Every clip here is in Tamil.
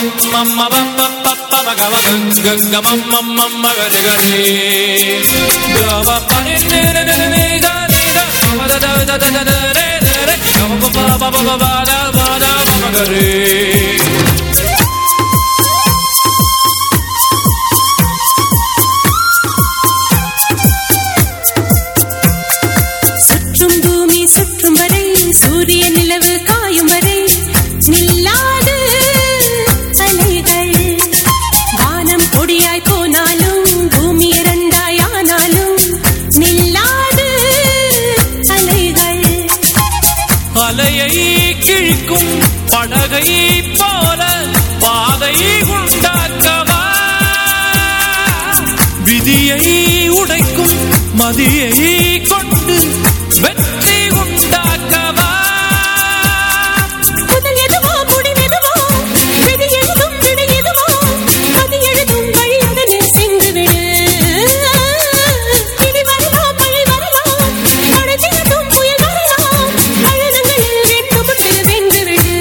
மம்ம பப்ப பப்ப மகவ கங்க மம்ம மம்ம கரி கரி கவ பனி நிர நிர நி த நி த மம த த த த த ரே ரே ரே கவ ப ப ப ப ப த ப த மம கரி சுற்றும் பூமி சுற்றும் வரை சூரிய நிலவு காயும் வரை நில்லாது அலைகள் வானம் பொடியாய் போனாலும் பூமி இரண்டாய் ஆனாலும் நில்லாது அலைகள் அலையை கிழிக்கும் படகை போல பாதை உண்டாக்கவா விதியை உடைக்கும் மதியை கொண்டு வெற்றி உண்டாக்கவா முதல் எதுவோ முடிவெதுவோ விதி எழுதும் விடை எதுவோ அது எழுதும் வழி அதனில் சென்று விடு இனி வரலாம் பழி வரலாம் படைத்திருக்கும் புயல் வரலாம் பயணங்களில் வெட்டுமுட்டு வென்று விடு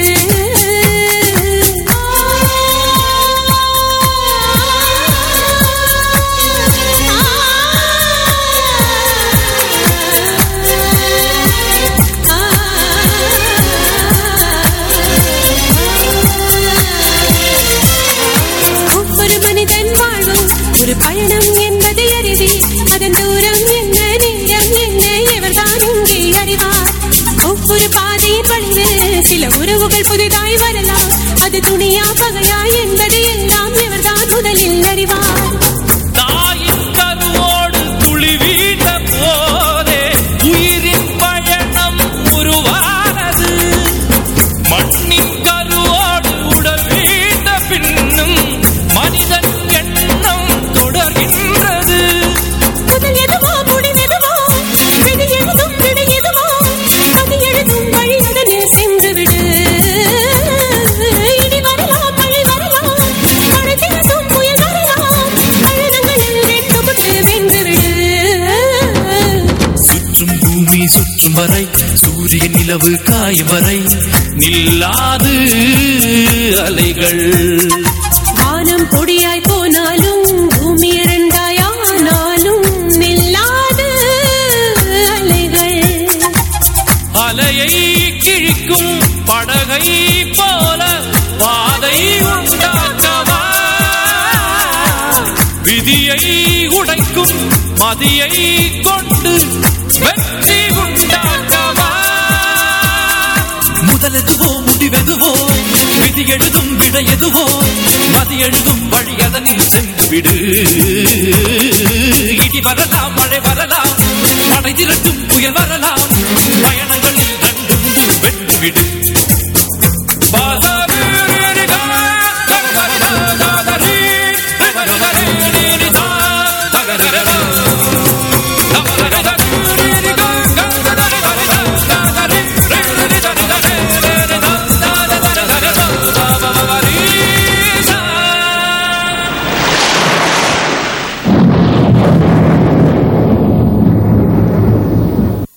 ஒவ்வொரு மனிதன் வாழ்வும் ஒரு பயணம் என்பது அறிவி அதன் தூரம் என்ன நேரம் என்ன எவர்தான் இங்கே அறிவார் ஒவ்வொரு பாதையின் வழியில் சில உறவுகள் புதிதாய் வரலாம் அது துணியா பகையா என்பது எல்லாம் எவர்தான் முதலில் அறிவார் தாயின் கருவோடு துளி வீண்ட போதே உயிரின் பயணம் உருவானது மண்ணின் கருவோடு உடல் வீண்ட பின்னும் மனிதன் எண்ணம் தொடர்கின்றது முதல் எதுவோ முடிவெதுவோ விதி எழுதும் விடை எதுவோ அது எழுதும் வழி அதனில் சென்று விடு இனி வரலாம் பழி வரலாம் படைத்திருக்கும் புயல் வரலாம் பயணங்களில் வெட்டுமுட்டு வென்று விடு சுற்றும் பூமி சுற்றும் வரை சூரிய நிலவு காயும் வரை நில்லாது அலைகள் வானம் பொடியாய் போனாலும் பூமி இரண்டாயானாலும் நில்லாது அலைகள் அலையை கிழிக்கும் படகை போல பாதை உண்டாக்கவா விதியை உடைக்கும் மதியை கொண்டு வெற்றி உண்டாக்கவா முதலெதுவோ முடிவெதுவோ விதி எழுதும் விட எதுவோ மதி எழுதும் வழி அதனில் சென்று விடு இடி வரலாம் மழை வரலாம் படை திரட்டும் புயல் வரலாம் பயணங்களில் கண்டு வென்று விடு